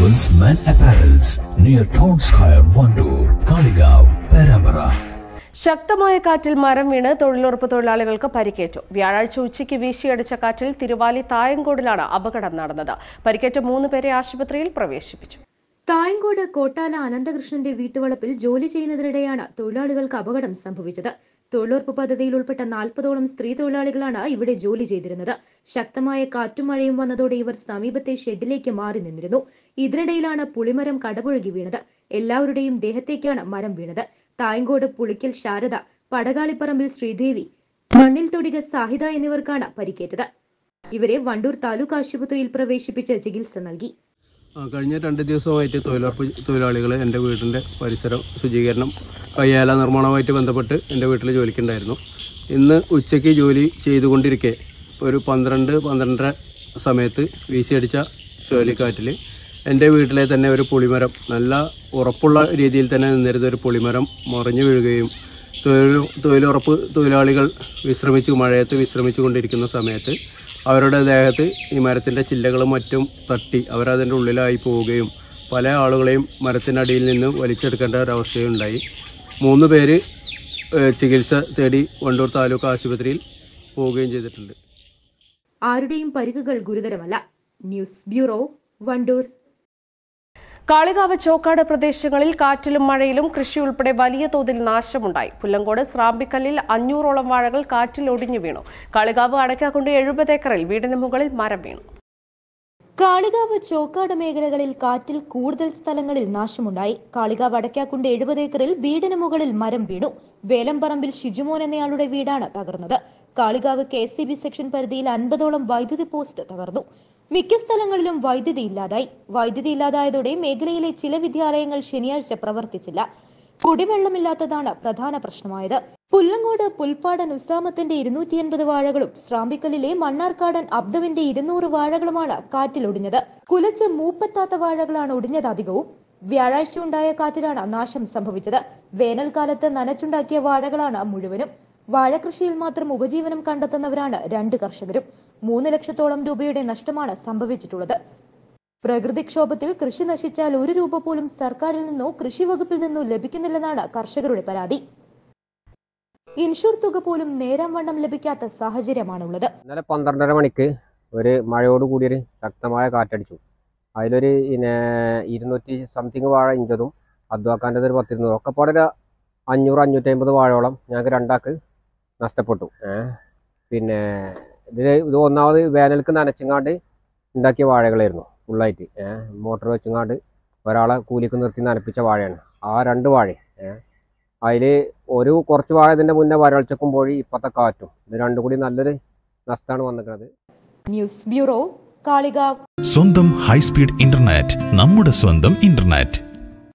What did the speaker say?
Marvels Men Apparels near Town Square, Vandoor, Kaligav, Perambara. ശക്തമായ കാറ്റിൽ മരം വീണ് തൊഴിലുറപ്പ് തൊഴിലാളികൾക്ക് പരിക്കേറ്റു വ്യാഴാഴ്ച ഉച്ചയ്ക്ക് വീശിയടിച്ച കാറ്റിൽ തിരുവാലി തായങ്കോടിലാണ് അപകടം നടന്നത് പരിക്കേറ്റ മൂന്ന് പേരെ ആശുപത്രിയിൽ പ്രവേശിപ്പിച്ചു തായങ്കോട് കോട്ടാല അനന്തകൃഷ്ണന്റെ വീട്ടുവളപ്പിൽ ജോലി ചെയ്യുന്നതിനിടെയാണ് തൊഴിലാളികൾക്ക് അപകടം സംഭവിച്ചത് തൊഴിലുറപ്പ് പദ്ധതിയിൽ ഉൾപ്പെട്ട നാൽപ്പതോളം സ്ത്രീ തൊഴിലാളികളാണ് ഇവിടെ ജോലി ചെയ്തിരുന്നത് ശക്തമായ കാറ്റും മഴയും വന്നതോടെ ഇവർ സമീപത്തെ ഷെഡിലേക്ക് മാറി നിന്നിരുന്നു ഇതിനിടയിലാണ് പുളിമരം കടപുഴകി വീണത് എല്ലാവരുടെയും ദേഹത്തേക്കാണ് മരം വീണത് തായങ്കോട് പുളിക്കൽ ശാരദ പടകാളിപ്പറമ്പിൽ ശ്രീദേവി മണ്ണിൽ തൊടിക സാഹിത എന്നിവർക്കാണ് പരിക്കേറ്റത് ഇവരെ വണ്ടൂർ താലൂക്ക് ആശുപത്രിയിൽ പ്രവേശിപ്പിച്ച് ചികിത്സ നൽകി ആ, കഴിഞ്ഞ രണ്ട് ദിവസമായിട്ട് തൊഴിലുറപ്പ് തൊഴിലാളികൾ എൻ്റെ വീടിൻ്റെ പരിസരം ശുചീകരണം കയ്യാല നിർമ്മാണവുമായിട്ട് ബന്ധപ്പെട്ട് എൻ്റെ വീട്ടിൽ ജോലിക്കുണ്ടായിരുന്നു ഇന്ന് ഉച്ചയ്ക്ക് ജോലി ചെയ്തുകൊണ്ടിരിക്കെ ഒരു പന്ത്രണ്ട് പന്ത്രണ്ടര സമയത്ത് വീശിയടിച്ച ചുഴലിക്കാറ്റിൽ എൻ്റെ വീട്ടിലെ തന്നെ ഒരു പുളിമരം നല്ല ഉറപ്പുള്ള രീതിയിൽ തന്നെ നിന്നിരുന്ന ഒരു പുളിമരം മറിഞ്ഞു വീഴുകയും തൊഴിൽ തൊഴിലുറപ്പ് തൊഴിലാളികൾ വിശ്രമിച്ചു മഴയത്ത് വിശ്രമിച്ചു കൊണ്ടിരിക്കുന്ന സമയത്ത് അവരുടെ ദേഹത്ത് ഈ മരത്തിൻ്റെ ചില്ലകളും മറ്റും തട്ടി അവരതിൻ്റെ ഉള്ളിലായി പോവുകയും പല ആളുകളെയും മരത്തിനടിയിൽ നിന്ന് വലിച്ചെടുക്കേണ്ട ഒരവസ്ഥയുണ്ടായി മൂന്ന് പേര് ഏഹ്, ചികിത്സ തേടി വണ്ടൂർ താലൂക്ക് ആശുപത്രിയിൽ പോവുകയും ചെയ്തിട്ടുണ്ട് ആരുടെയും പരിക്കുകൾ ഗുരുതരമല്ല ന്യൂസ് ബ്യൂറോ വണ്ടൂർ കാളികാവ് ചോക്കാട് പ്രദേശങ്ങളിൽ കാറ്റിലും മഴയിലും കൃഷി ഉൾപ്പെടെ വലിയ തോതിൽ നാശമുണ്ടായി പുല്ലങ്കോട് സ്രാമ്പിക്കല്ലിൽ അഞ്ഞൂറോളം വാഴകൾ കാറ്റിൽ ഒടിഞ്ഞു വീണു കാളികാവ് അടയ്ക്കാക്കുണ്ട് എഴുപത് ഏക്കറിൽ വീടിന് മുകളിൽ മരം വീണു കാളികാവ് ചോക്കാട് മേഖലകളിൽ കാറ്റിൽ കൂടുതൽ സ്ഥലങ്ങളിൽ നാശമുണ്ടായി കാളികാവ് അടയ്ക്കാക്കുണ്ട് എഴുപത് ഏക്കറിൽ വീടിന് മുകളിൽ മരം വീണു വേലമ്പറമ്പിൽ ഷിജുമോൻ എന്നയാളുടെ വീടാണ് തകർന്നത് Kalikavu K C B section പരിധിയിൽ അൻപതോളം വൈദ്യുതി പോസ്റ്റ് തകർന്നു മിക്ക സ്ഥലങ്ങളിലും വൈദ്യുതി ഇല്ലാതായി വൈദ്യുതി ഇല്ലാതായതോടെ മേഖലയിലെ ചില വിദ്യാലയങ്ങൾ ശനിയാഴ്ച പ്രവർത്തിച്ചില്ല കുടിവെള്ളമില്ലാത്തതാണ് പ്രധാന പ്രശ്നമായത് പുല്ലങ്ങോട് പുൽപ്പാടൻ ഉസാമത്തിന്റെ ഇരുന്നൂറ്റി എൺപത് വാഴകളും സ്രാമ്പിക്കലിലെ മണ്ണാർക്കാടൻ അബ്ദുവിന്റെ ഇരുന്നൂറ് വാഴകളുമാണ് കാറ്റിലൊടിഞ്ഞത് കുലച്ച് മൂപ്പത്താത്ത വാഴകളാണ് ഒടിഞ്ഞത് അധികവും വ്യാഴാഴ്ച ഉണ്ടായ കാറ്റിലാണ് നാശം സംഭവിച്ചത് വേനൽക്കാലത്ത് നനച്ചുണ്ടാക്കിയ വാഴകളാണ് മുഴുവനും വാഴകൃഷിയിൽ മാത്രം ഉപജീവനം കണ്ടെത്തുന്നവരാണ് രണ്ട് കർഷകരും മൂന്ന് ലക്ഷത്തോളം രൂപയുടെ നഷ്ടമാണ് സംഭവിച്ചിട്ടുള്ളത് പ്രകൃതിക്ഷോഭത്തിൽ കൃഷി നശിച്ചാൽ ഒരു രൂപ പോലും സർക്കാരിൽ നിന്നോ കൃഷി വകുപ്പിൽ നിന്നോ ലഭിക്കുന്നില്ലെന്നാണ് കർഷകരുടെ പരാതി ഇൻഷുർ തുക പോലും നേരാം വണ്ണം ലഭിക്കാത്ത സാഹചര്യമാണുള്ളത് ഇന്നലെ പന്ത്രണ്ടര മണിക്ക് ഒരു മഴയോട് കൂടിയൊരു ശക്തമായ കാറ്റടിച്ചു അതിലൊരു പിന്നെ ഇരുന്നൂറ്റി സംതിങ് വാഴ ഇഞ്ചതും അദ്വാക്കാൻ്റെ ഒരു പത്തിരുന്നൂറ് ഒക്കെ പാടെ ഒരു അഞ്ഞൂറ് അഞ്ഞൂറ്റി അമ്പത് വാഴയോളം ഞങ്ങൾക്ക് രണ്ടാൾക്ക് നഷ്ടപ്പെട്ടു ഏ പിന്നെ ഇതിൽ ഇത് ഒന്നാമത് വേനൽക്ക് നനച്ചിങ്ങാണ്ട് ഉണ്ടാക്കിയ വാഴകളായിരുന്നു ഫുള്ളായിട്ട് ഏ മോട്ടർ വെച്ചിങ്ങാണ്ട് ഒരാളെ കൂലിക്ക് നിർത്തി നനപ്പിച്ച വാഴയാണ് ആ രണ്ട് വാഴ ഏ അതിൽ ഒരു കുറച്ച് വാഴ ഇതിൻ്റെ മുന്നേ വരൾച്ചക്കും പോയി ഇപ്പോഴത്തെ കാറ്റും ഇത് രണ്ടും കൂടി നല്ലൊരു നഷ്ടമാണ് വന്നിരിക്കുന്നത് ന്യൂസ് ബ്യൂറോ കാളികാവ് സ്വന്തം ഹൈസ്പീഡ് ഇന്റർനെറ്റ് നമ്മുടെ സ്വന്തം ഇന്റർനെറ്റ്